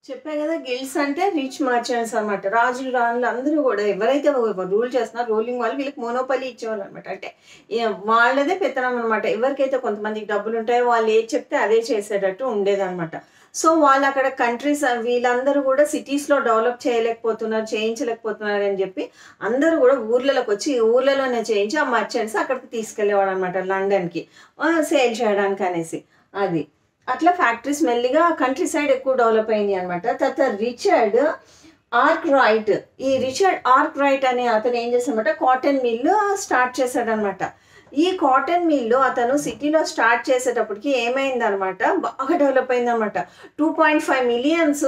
చెప్పా కదా గిల్డ్స్ అంటే రిచ్ మర్చెంట్స్ అనమాట రాజులు రాణులు అందరూ కూడా ఎవరైతే రూల్ చేస్తున్నారో రూలింగ్ వాళ్ళు వీళ్ళకి మోనోపలి ఇచ్చేవాళ్ళు అనమాట అంటే ఏ- వాళ్ళదే పెత్తనం అనమాట ఎవరికైతే కొంతమందికి డబ్బులు ఉంటాయో వాళ్ళు ఏది చెప్తే అదే చేసేటట్టు ఉండేదన్నమాట సో వాళ్ళు అక్కడ కంట్రీస్ వీళ్ళందరూ కూడా సిటీస్లో డెవలప్ చేయలేకపోతున్నారు చేయించలేకపోతున్నారు అని చెప్పి అందరూ కూడా ఊర్లలోకి వచ్చి ఈ ఊర్లలోనే చేయించి ఆ మర్చెంట్స్ అక్కడికి తీసుకెళ్లేవాడు అనమాట లండన్కి సేల్ చేయడానికి అనేసి అది అట్లా ఫ్యాక్టరీస్ మెల్లిగా కంట్రీ సైడ్ ఎక్కువ డెవలప్ అయింది అనమాట తర్వాత రిచర్డ్ ఆర్క్ రైట్ ఈ రిచర్డ్ ఆర్క్ రైట్ అనే అతను ఏం చేశాడనమాట కాటన్ మిల్లు స్టార్ట్ చేశాడనమాట ఈ కాటన్ మిల్లు అతను సిటీలో స్టార్ట్ చేసేటప్పటికి ఏమైందనమాట బాగా డెవలప్ అయిందనమాట two point five millions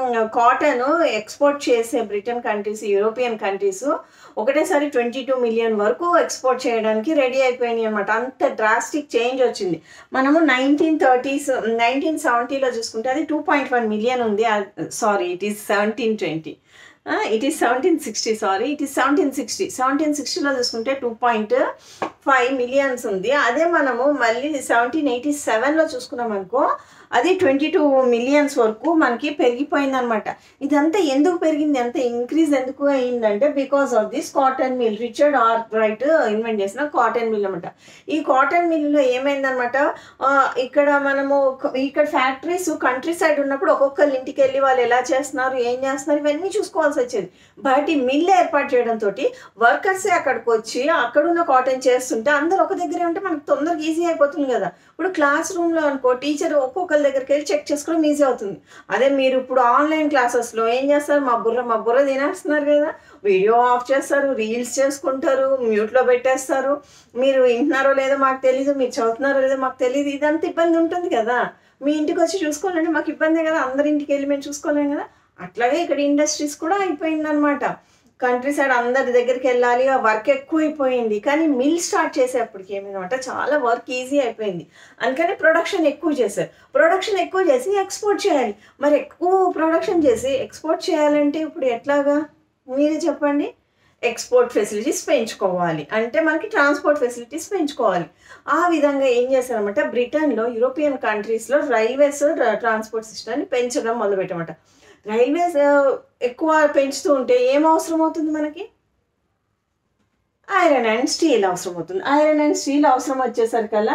cotton export చేసే బ్రిటన్ కంట్రీస్ యూరోపియన్ కంట్రీస్ ఒకటేసారి ట్వంటీ టూ మిలియన్ వరకు ఎక్స్పోర్ట్ చేయడానికి రెడీ అయిపోయినాయి అనమాట అంత డ్రాస్టిక్ చేంజ్ వచ్చింది మనము నైన్టీన్ థర్టీస్ నైన్టీన్ సెవెంటీలో చూసుకుంటే అది టూ పాయింట్ వన్ మిలియన్ ఉంది sorry it is seventeen twenty it is seventeen sixty sorry it is seventeen sixty seventeen సిక్స్టీలో చూసుకుంటే టూ పాయింట్ ఫైవ్ మిలియన్స్ ఉంది అదే మనము మళ్ళీ సెవెంటీన్ ఎయిటీ సెవెన్లో చూసుకున్నాం అనుకో అది ట్వంటీ టూ మిలియన్స్ వరకు మనకి పెరిగిపోయింది అనమాట ఇదంతా ఎందుకు పెరిగింది ఎంత ఇంక్రీజ్ ఎందుకు అయిందంటే because of this cotton mill Richard Arkwright invent చేసిన కాటన్ మిల్ అనమాట ఈ కాటన్ మిల్లో ఏమైందనమాట ఆ, ఇక్కడ మనము క- ఇక్కడ ఫ్యాక్టరీస్ కంట్రీ సైడ్ ఉన్నప్పుడు ఒక్కొక్కరి ఇంటికి వెళ్ళి వాళ్ళు ఎలా చేస్తున్నారు ఏం చేస్తున్నారు ఇవన్నీ చూసుకోవాల్సి వచ్చేది బట్ ఈ మిల్ ఏర్పాటు చేయడంతో వర్కర్సే అక్కడికి వచ్చి అక్కడున్న కాటన్ చేస్తుంటే అందరు ఒక దగ్గరే ఉంటే మనకు తొందరగా ఈజీ అయిపోతుంది కదా ఇప్పుడు క్లాస్ రూమ్లో అనుకో టీచర్ ఒక్కొక్కరి దగ్గరికి వెళ్ళి చెక్ చేసుకోవడం ఈజీ అవుతుంది అదే మీరు ఇప్పుడు ఆన్లైన్ క్లాసెస్లో ఏం చేస్తారు మా బుర్ర మా బుర్ర తినేస్తున్నారు కదా వీడియో ఆఫ్ చేస్తారు రీల్స్ చేసుకుంటారు మ్యూట్లో పెట్టేస్తారు మీరు వింటున్నారో లేదో మాకు తెలియదు మీరు చదువుతున్నారో లేదో మాకు తెలియదు ఇదంతా ఇబ్బంది ఉంటుంది కదా మీ ఇంటికి వచ్చి చూసుకోవాలంటే మాకు ఇబ్బందే కదా అందరి ఇంటికి వెళ్ళి మేము చూసుకోలేం కదా అట్లాగే ఇక్కడ ఇండస్ట్రీస్ కూడా అయిపోయిందనమాట కంట్రీ సైడ్ అందరి దగ్గరికి వెళ్ళాలి ఆ వర్క్ ఎక్కువైపోయింది కానీ మిల్ స్టార్ట్ చేసేప్పటికి ఏమైందంటే చాలా వర్క్ ఈజీ అయిపోయింది అందుకని ప్రొడక్షన్ ఎక్కువ చేశారు ప్రొడక్షన్ ఎక్కువ చేసి ఎక్స్పోర్ట్ చేయాలి మరి ఎక్కువ ప్రొడక్షన్ చేసి ఎక్స్పోర్ట్ చేయాలంటే ఇప్పుడు ఎట్లాగా మీరే చెప్పండి ఎక్స్పోర్ట్ ఫెసిలిటీస్ పెంచుకోవాలి అంటే మనకి ట్రాన్స్పోర్ట్ ఫెసిలిటీస్ పెంచుకోవాలి ఆ విధంగా ఏం చేశారనమాట బ్రిటన్లో యూరోపియన్ కంట్రీస్లో రైల్వేస్ ట్రాన్స్పోర్ట్ సిస్టమ్ని పెంచడం మొదలుపెట్టమాట రైల్వేస్ ఎక్కువ పెంచుతూ ఉంటే ఏం అవసరం అవుతుంది మనకి ఐరన్ అండ్ స్టీల్ అవసరం అవుతుంది ఐరన్ అండ్ స్టీల్ అవసరం వచ్చేసరికల్లా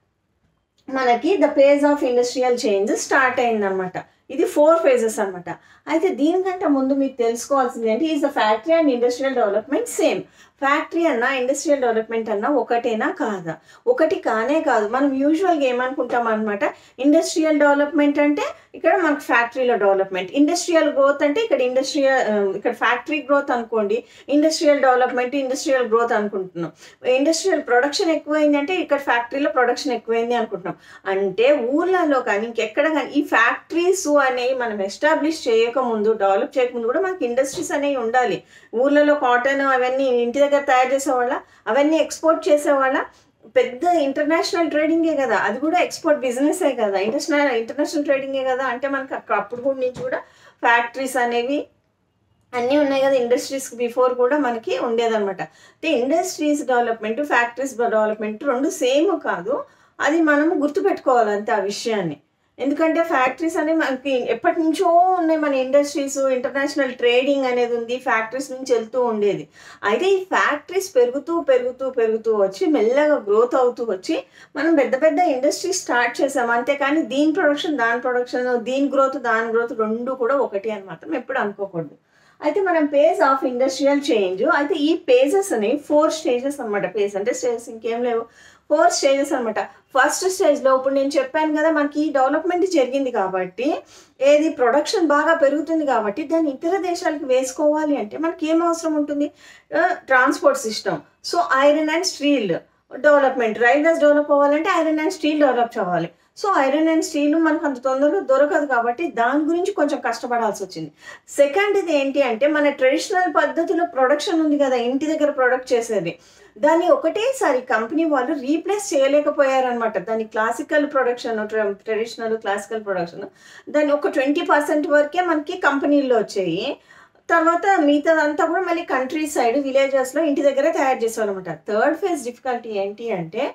మనకి the phase of industrial change start అయిందనమాట ఇది ఫోర్ ఫేజెస్ అనమాట అయితే దీనికంటే ముందు మీకు తెలుసుకోవాల్సింది ఏంటి is the factory and industrial development same factory అన్నా ఇండస్ట్రియల్ డెవలప్మెంట్ అన్నా ఒకటేనా కాదా ఒకటి కానే కాదు మనం యూజువల్గా ఏమనుకుంటాం అనమాట ఇండస్ట్రియల్ డెవలప్మెంట్ అంటే ఇక్కడ మనకు ఫ్యాక్టరీలో డెవలప్మెంట్ ఇండస్ట్రియల్ గ్రోత్ అంటే ఇక్కడ ఇండస్ట్రియల్ ఇక్కడ ఫ్యాక్టరీ గ్రోత్ అనుకోండి ఇండస్ట్రియల్ డెవలప్మెంట్ ఇండస్ట్రియల్ గ్రోత్ అనుకుంటున్నాం ఇండస్ట్రియల్ ప్రొడక్షన్ ఎక్కువైంది అంటే ఇక్కడ ఫ్యాక్టరీలో ప్రొడక్షన్ ఎక్కువైంది అనుకుంటున్నాం అంటే ఊర్లలో కానీ ఇంకెక్కడ కానీ ఈ ఫ్యాక్టరీస్ అనేవి మనం ఎస్టాబ్లిష్ చేయకముందు డెవలప్ చేయకముందు కూడా మనకి ఇండస్ట్రీస్ అనేవి ఉండాలి ఊర్లలో కాటన్ అవన్నీ ఇంటి దగ్గర తయారు చేసేవాళ్ళ అవన్నీ ఎక్స్పోర్ట్ చేసేవాళ్ళ పెద్ద ఇంటర్నేషనల్ ట్రేడింగే కదా అది కూడా ఎక్స్పోర్ట్ బిజినెసే కదా ఇంటర్నేషనల్ ఇంటర్నేషనల్ ట్రేడింగే కదా అంటే మనకి అక్క- అప్పుడు కూడా నుంచి కూడా ఫ్యాక్టరీస్ అనేవి అన్నీ ఉన్నాయి కదా ఇండస్ట్రీస్ బిఫోర్ కూడా మనకి ఉండేదన్నమాట అంటే ఇండస్ట్రీస్ డెవలప్మెంట్ ఫ్యాక్టరీస్ డెవలప్మెంట్ రెండు సేమ్ కాదు అది మనము గుర్తుపెట్టుకోవాలి అంతే ఆ విషయాన్ని ఎందుకంటే ఫ్యాక్టరీస్ అనేవి మనకి ఎప్పటి నుంచో ఉన్నాయి మన ఇండస్ట్రీస్ ఇంటర్నేషనల్ ట్రేడింగ్ అనేది ఉంది ఫ్యాక్టరీస్ నుంచి వెళ్తూ ఉండేది అయితే ఈ ఫ్యాక్టరీస్ పెరుగుతూ పెరుగుతూ పెరుగుతూ వచ్చి మెల్లగా గ్రోత్ అవుతూ వచ్చి మనం పెద్ద పెద్ద ఇండస్ట్రీస్ స్టార్ట్ చేసాం అంతేకాని దీని ప్రొడక్షన్ దాని ప్రొడక్షన్ దీని గ్రోత్ దాని గ్రోత్ రెండు కూడా ఒకటి అని మాత్రం ఎప్పుడు అనుకోకూడదు అయితే మనం పేజ్ ఆఫ్ ఇండస్ట్రియల్ చేంజ్ అయితే ఈ పేజెస్ అనేవి ఫోర్ స్టేజెస్ అనమాట పేజ్ అంటే స్టేజెస్ ఇంకేం లేవు ఫోర్ స్టేజెస్ అనమాట ఫస్ట్ స్టేజ్లో ఇప్పుడు నేను చెప్పాను కదా మనకి డెవలప్మెంట్ జరిగింది కాబట్టి ఏది ప్రొడక్షన్ బాగా పెరుగుతుంది కాబట్టి దాన్ని ఇతర దేశాలకు వేసుకోవాలి అంటే మనకి ఏం అవసరం ఉంటుంది transport system so iron and steel development railways develop అవ్వాలంటే ఐరన్ అండ్ స్టీల్ డెవలప్ అవ్వాలి సో ఐరన్ అండ్ స్టీల్ మనకు అంత తొందరగా దొరకదు కాబట్టి దాని గురించి కొంచెం కష్టపడాల్సి వచ్చింది సెకండ్ ఇది ఏంటి అంటే మన ట్రెడిషనల్ పద్ధతిలో ప్రొడక్షన్ ఉంది కదా ఇంటి దగ్గర ప్రొడక్ట్ చేసేది దాన్ని ఒకటేసారి కంపెనీ వాళ్ళు రీప్లేస్ చేయలేకపోయారనమాట దాని classical production traditional classical production దాన్ని ఒక ట్వంటీ పర్సెంట్ వరకే మనకి కంపెనీల్లో వచ్చాయి తర్వాత మిగతాదంతా కూడా మళ్ళీ కంట్రీ సైడ్ విలేజెస్లో ఇంటి దగ్గరే తయారు చేసేవాళ్ళమాట థర్డ్ ఫేజ్ డిఫికల్టీ ఏంటి అంటే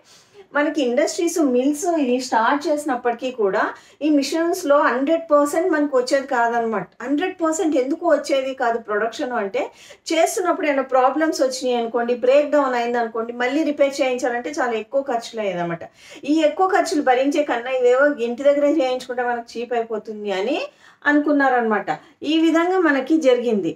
మనకి ఇండస్ట్రీస్ మిల్స్ ఇది స్టార్ట్ చేసినప్పటికీ కూడా ఈ మిషన్స్లో హండ్రెడ్ పర్సెంట్ మనకు వచ్చేది కాదనమాట హండ్రెడ్ పర్సెంట్ ఎందుకు వచ్చేది కాదు ప్రొడక్షన్ అంటే చేస్తున్నప్పుడు ఏమైనా ప్రాబ్లమ్స్ వచ్చినాయి అనుకోండి బ్రేక్ డౌన్ అయింది అనుకోండి మళ్ళీ రిపేర్ చేయించాలంటే చాలా ఎక్కువ ఖర్చులు అయ్యేదన్నమాట ఈ ఎక్కువ ఖర్చులు భరించే కన్నా ఇవేవో ఇంటి దగ్గరే చేయించుకుంటే మనకు చీప్ అయిపోతుంది అని అనుకున్నారనమాట ఈ విధంగా మనకి జరిగింది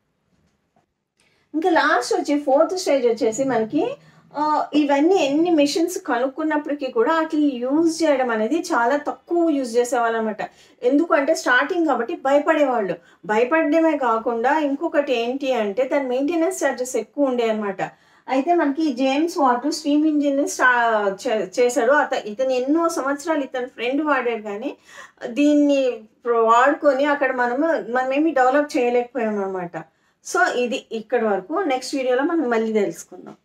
ఇంకా లాస్ట్ వచ్చి ఫోర్త్ స్టేజ్ వచ్చేసి మనకి ఆ, ఇవన్నీ ఎన్ని మిషన్స్ కనుక్కున్నప్పటికీ కూడా వాటిని యూజ్ చేయడం అనేది చాలా తక్కువ యూజ్ చేసేవాళ్ళు అనమాట ఎందుకంటే స్టార్టింగ్ కాబట్టి భయపడేవాళ్ళు భయపడమే కాకుండా ఇంకొకటి ఏంటి అంటే దాని మెయింటెనెన్స్ ఛార్జెస్ ఎక్కువ ఉండే అనమాట అయితే మనకి జేమ్స్ వాటు స్టీమ్ ఇంజిన్ స్టా చే- చేశాడు అత ఇతను ఎన్నో సంవత్సరాలు ఇతని ఫ్రెండ్ వాడాడు కానీ దీన్ని వాడుకొని అక్కడ మనము మనమేమి డెవలప్ చేయలేకపోయాం అనమాట సో ఇది ఇక్కడ వరకు నెక్స్ట్ వీడియోలో మనం మళ్ళీ తెలుసుకుందాం